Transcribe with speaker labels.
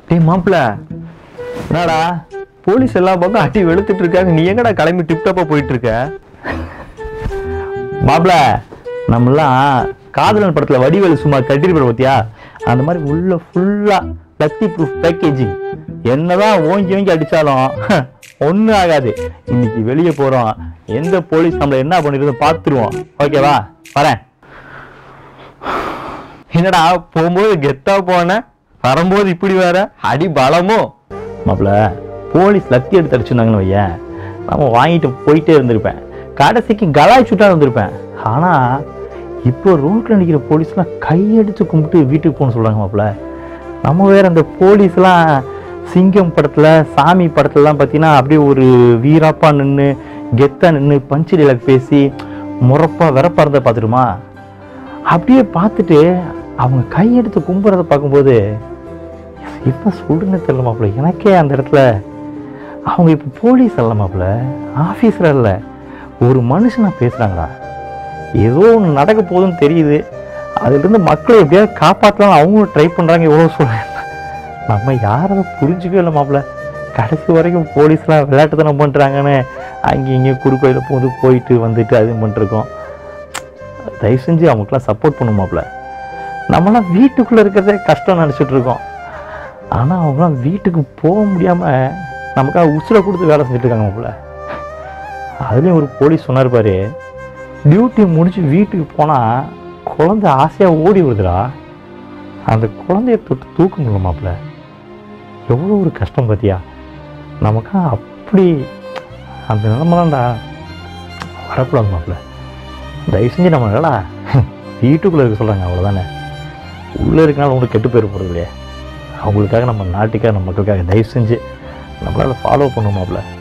Speaker 1: டேய் மாப்பிள என்னடா போலீஸ் எல்லா பக்கம் அடி வெளுத்துட்டு இருக்காங்க நீ எங்கடா கிளம்பி டிப்டாப்பா போயிட்டு இருக்க மாப்பிள நம்மலாம் காதலன் படத்துல வடிவேலு சும்மா கட்டிருப்போம் பார்த்தியா அந்த மாதிரி உள்ள ஃபுல்லா லத்தி ப்ரூஃப் பேக்கேஜிங் என்னதான் ஓங்கி ஓங்கி அடிச்சாலும் ஒன்றும் ஆகாது இன்னைக்கு வெளியே போறோம் எந்த போலீஸ் நம்மள என்ன பண்ணிருந்தோ பார்த்துருவோம் ஓகேவா வரேன் என்னடா போகும்போது கெத்தா போன வரும்போது இப்படி வேற அடி பலமோ மாப்பிள போலீஸ் லத்தி எடுத்து அடிச்சிருந்தாங்கன்னு வையேன் நம்ம வாங்கிட்டு போயிட்டே இருந்திருப்பேன் கடைசிக்கு கலாய்ச்சுட்டா இருந்திருப்பேன் ஆனா இப்போ ரோட்ல நிக்கிற போலீஸ்லாம் கையடிச்சு கும்பிட்டு வீட்டுக்கு போகணும்னு சொல்றாங்க மாப்பிள நம்ம வேற அந்த போலீஸ்லாம் சிங்கம் படத்துல சாமி படத்துலலாம் பார்த்தீங்கன்னா அப்படியே ஒரு வீராப்பா நின்று கெத்தா நின்று பஞ்சு டைலாக் பேசி முறப்பா வெறப்பா இருந்த பார்த்துட்டுமா அப்படியே பார்த்துட்டு அவங்க கையெடுத்து கும்புறத பார்க்கும்போது என்ன சொல்றேன்னு தெரியல மாப்பிள்ள எனக்கே அந்த இடத்துல அவங்க இப்போ போலீஸ் அல்ல மாப்பிள்ள ஆஃபீஸர் அல்ல ஒரு மனுஷனா பேசுகிறாங்களா ஏதோ ஒன்று நடக்க போகுதுன்னு தெரியுது அதுலேருந்து மக்களை எப்படியாவது காப்பாற்றலாம் அவங்களும் ட்ரை பண்ணுறாங்க எவ்வளோ சொல்கிறேன் நம்ம யாரும் அதை புரிஞ்சுக்கவே இல்லை மாப்பிள்ள கடைசி வரைக்கும் போலீஸ்லாம் விளையாட்டுத்தனம் பண்ணுறாங்கன்னு அங்கேயும் இங்கேயும் குறுக்கோயில் போது போயிட்டு வந்துட்டு அது பண்ணிருக்கோம் தயவு செஞ்சு அவங்களுக்குலாம் சப்போர்ட் பண்ணுமாப்ல நம்மளாம் வீட்டுக்குள்ளே இருக்கிறதே கஷ்டம் நினச்சிட்டு இருக்கோம் ஆனால் அவங்களாம் வீட்டுக்கு போக முடியாமல் நமக்காக உசுரை கொடுத்து வேலை செஞ்சுட்டு இருக்காங்க மாப்ள அதுலேயும் ஒரு போலீஸ் சொன்னார் பாரு டியூட்டி முடிச்சு வீட்டுக்கு போனால் குழந்தை ஆசையாக ஓடி வருதுடா அந்த குழந்தைய தொட்டு தூக்க முடியல மாப்ள எவ்வளோ ஒரு கஷ்டம் பார்த்தியா நமக்கா அப்படி அந்த நிலமெல்லாம்டா வரக்கூடாது மாப்ள தயவு செஞ்சு நம்ம என்னடா வீட்டுக்குள்ளே இருக்க சொல்கிறாங்க அவ்வளோதானே உள்ளே இருக்கனால உங்களுக்கு கெட்டு போயிட போகிறது இல்லையா அவங்களுக்காக நம்ம நாட்டுக்காக நம்ம மக்களுக்காக தயவு செஞ்சு நம்மளால் ஃபாலோ பண்ணுவோமாப்ல